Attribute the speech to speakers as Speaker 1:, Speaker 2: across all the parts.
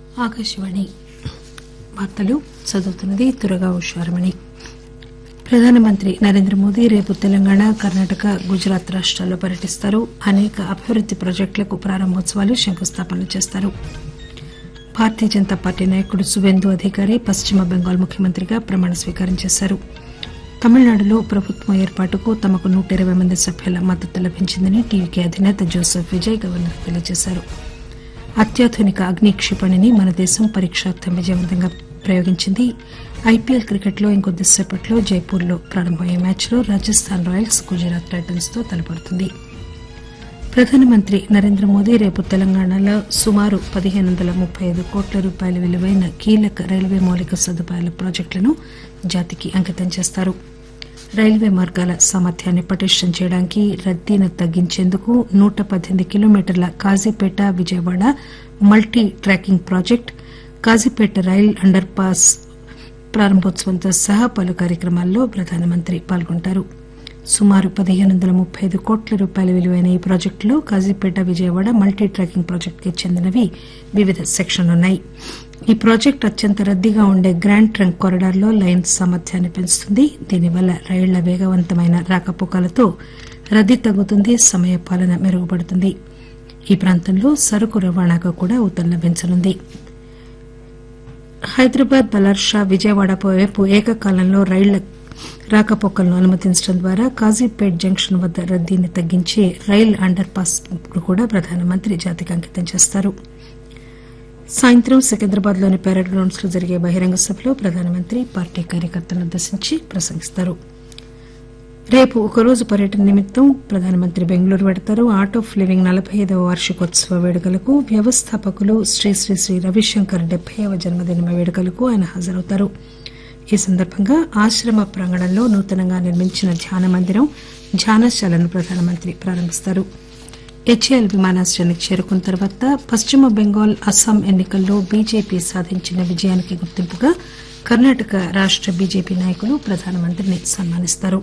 Speaker 1: ఆకాశవాణి వార్తలు చదువుతున్నది దురగా ఉషారమణి ప్రధానమంత్రి నరేంద్ర మోదీ రేపు తెలంగాణ కర్ణాటక గుజరాత్ రాష్టాల్లో పర్యటిస్తారు అనేక అభివృద్ది ప్రాజెక్టులకు ప్రారంభోత్సవాలు శంకుస్థాపనలు చేస్తారు భారతీయ జనతా పార్టీ నాయకుడు సువేందు అధికారి పశ్చిమ బెంగాల్ ముఖ్యమంత్రిగా ప్రమాణ స్వీకారం చేశారు తమిళనాడులో ప్రభుత్వం ఏర్పాటుకు తమకు నూట ఇరవై మంది సభ్యుల మద్దతు లభించిందని టీవీకే అధినేత జోసెఫ్ విజయ్ గవర్నర్ తెలియజేశారు అత్యాధునిక అగ్ని క్షిపణిని మన దేశం పరీక్షార్థం విజయవంతంగా ప్రయోగించింది ఐపీఎల్ క్రికెట్లో ఇంకొద్దిసేపట్లో జైపూర్లో ప్రారంభమయ్యే మ్యాచ్లో రాజస్థాన్ రాయల్స్ గుజరాత్ టైటన్స్ తో తలపడుతుంది ప్రధానమంత్రి నరేంద్ర మోదీ రేపు తెలంగాణలో సుమారు పదిహేను వందల ముప్పై ఐదు కోట్ల రూపాయల విలువైన కీలక రైల్వే మౌలిక సదుపాయాల ప్రాజెక్టులను జాతికి అంకితం చేస్తారు రైల్వే మార్గాల సామర్థ్యాన్ని పటిష్టం చేయడానికి రద్దీని తగ్గించేందుకు నూట పద్దెనిమిది కిలోమీటర్ల Kazipet Vijayawada multi tracking project Kazipet rail under pass ప్రారంభోత్సవంతో సహా పలు కార్యక్రమాల్లో ప్రధానమంత్రి పాల్గొంటారు సుమారు పదిహేను వందల ముప్పై ఐదు కోట్ల రూపాయల విలువైన ఈ ప్రాజెక్టులో కాజీపేట విజయవాడ మల్టీ ట్రాకింగ్ ప్రాజెక్టుకి చెందినవి వివిధ సెక్షన్లున్నాయి ఈ ప్రాజెక్టు అత్యంత రద్దీగా ఉండే గ్రాండ్ ట్రంక్ కారిడార్లో లైన్ సామర్థ్యాన్ని పెంచుతుంది దీనివల్ల రైళ్ల వేగవంతమైన రాకపోకలతో రద్దీ తగ్గుతుంది సమయ పాలన మెరుగుపడుతుంది ఈ ప్రాంతంలో సరుకు రవాణాకు కూడా ఊతం లభించనుంది హైదరాబాద్ బలార్షా విజయవాడ వైపు ఏకకాలంలో రైళ్ల రాకపోకలను అనుమతించడం ద్వారా కాజీపేట్ జంక్షన్ వద్ద రద్దీని తగ్గించే రైల్ అండర్ పాస్ కూడా ప్రధానమంత్రి జాతికి అంకితం చేస్తారు సాయంత్రం సికింద్రాబాద్ లోని పెరేడ్ గ్రౌండ్స్ లో జరిగే బహిరంగ సభలో ప్రధానమంత్రి పార్టీ కార్యకర్తలను ఉద్దేశించి ప్రసంగిస్తారు రేపు ఒకరోజు పర్యటన నిమిత్తం ప్రధానమంత్రి బెంగళూరు పెడతారు ఆర్ట్ ఆఫ్ లివింగ్ నలభై ఐదవ వార్షికోత్సవ వేడుకలకు వ్యవస్థాపకులు శ్రీ శ్రీ శ్రీ రవిశంకర్ డెబ్బైవ జన్మదిన వేడుకలకు ఆయన హాజరవుతారు ఈ సందర్భంగా ఆశ్రమ ప్రాంగణంలో నూతనంగా నిర్మించిన ధ్యాన మందిరం ధ్యానశాలను ప్రధానమంత్రి ప్రారంభిస్తారు హెచ్ఏఎల్ విమానాశ్రయానికి చేరుకున్న తర్వాత పశ్చిమ బెంగాల్ అస్సాం ఎన్నికల్లో బీజేపీ సాధించిన విజయానికి గుర్తింపుగా కర్ణాటక రాష్ట బీజేపీ నాయకులు ప్రధానమంత్రిని సన్మానిస్తారు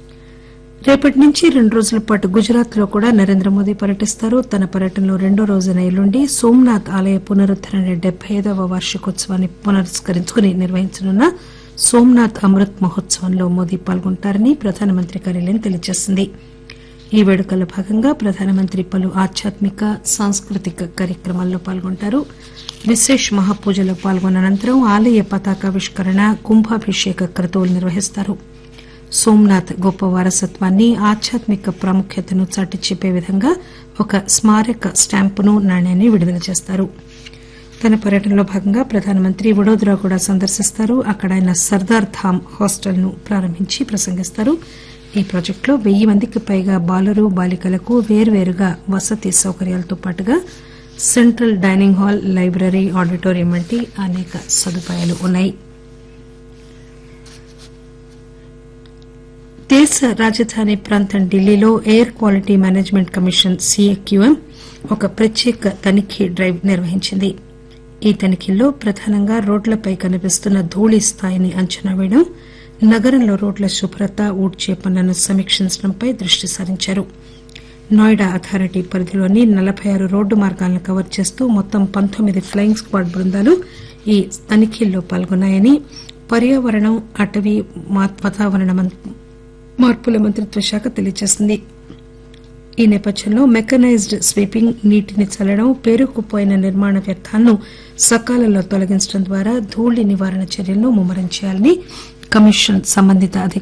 Speaker 1: రేపటి నుంచి రెండు రోజుల పాటు గుజరాత్ లో కూడా నరేంద్ర మోదీ పర్యటిస్తారు తన పర్యటనలో రెండో రోజున ఎల్లుండి సోమనాథ్ ఆలయ పునరుద్దరణ డెబ్బై ఐదవ వార్షికోత్సవాన్ని పునస్కరించుకుని నిర్వహించనున్న సోమనాథ్ అమృత్ మహోత్సవంలో మోదీ పాల్గొంటారని ప్రధానమంత్రి కార్యాలయం తెలియజేసింది ఈ వేడుకల్లో భాగంగా ప్రధానమంత్రి పలు ఆధ్యాత్మిక సాంస్కృతిక కార్యక్రమాల్లో పాల్గొంటారు విశేష్ మహాపూజలో పాల్గొన్న అనంతరం ఆలయ పతాకావిష్కరణ కుంభాభిషేక క్రతువులు నిర్వహిస్తారు సోమనాథ్ గొప్ప వారసత్వాన్ని ఆధ్యాత్మిక ప్రాముఖ్యతను చాటి చెప్పే విధంగా ఒక స్మారక స్టాంపును నాణ్యాన్ని విడుదల చేస్తారు తన పర్యటనలో భాగంగా ప్రధానమంత్రి వడోదరా కూడా సందర్శిస్తారు అక్కడ ఆయన సర్దార్ ధామ్ హాస్టల్ ను ప్రారంభించి ప్రసంగిస్తారు ఈ ప్రాజెక్టులో వెయ్యి మందికి పైగా బాలురు బాలికలకు వేర్వేరుగా వసతి సౌకర్యాలతో పాటుగా central dining hall library auditorium వంటి అనేక సదుపాయాలు ఉన్నాయి దేశ రాజధాని ప్రాంతం ఢిల్లీలో air quality management commission CAQM ఒక ప్రత్యేక తనిఖీ డ్రైవ్ నిర్వహించింది ఈ తనిఖీల్లో ప్రధానంగా రోడ్లపై కనిపిస్తున్న ధూళి స్థాయిని అంచనా వేయడం నగరంలో రోడ్ల శుభ్రత ఊడ్చే పనులను సమీక్షించడంపై దృష్టి సారించారు నోయిడా అథారిటీ పరిధిలోని నలబై ఆరు రోడ్డు మార్గాలను కవర్ చేస్తూ మొత్తం పంతొమ్మిది ప్లయింగ్ స్క్వాడ్ బృందాలు ఈ తనిఖీల్లో పాల్గొన్నాయని పర్యావరణం అటవీ వాతావరణ మార్పుల మంత్రిత్వ శాఖ తెలియజేసింది ఈ నేపథ్యంలో మెకనైజ్డ్ స్వీపింగ్ నీటిని చల్లడం పేరుకుపోయిన నిర్మాణ వ్యర్థాలను సకాలంలో తొలగించడం ద్వారా ధూళి నివారణ చర్యలను ముమ్మరం చేయాలని కమిషన్ సంబంధిత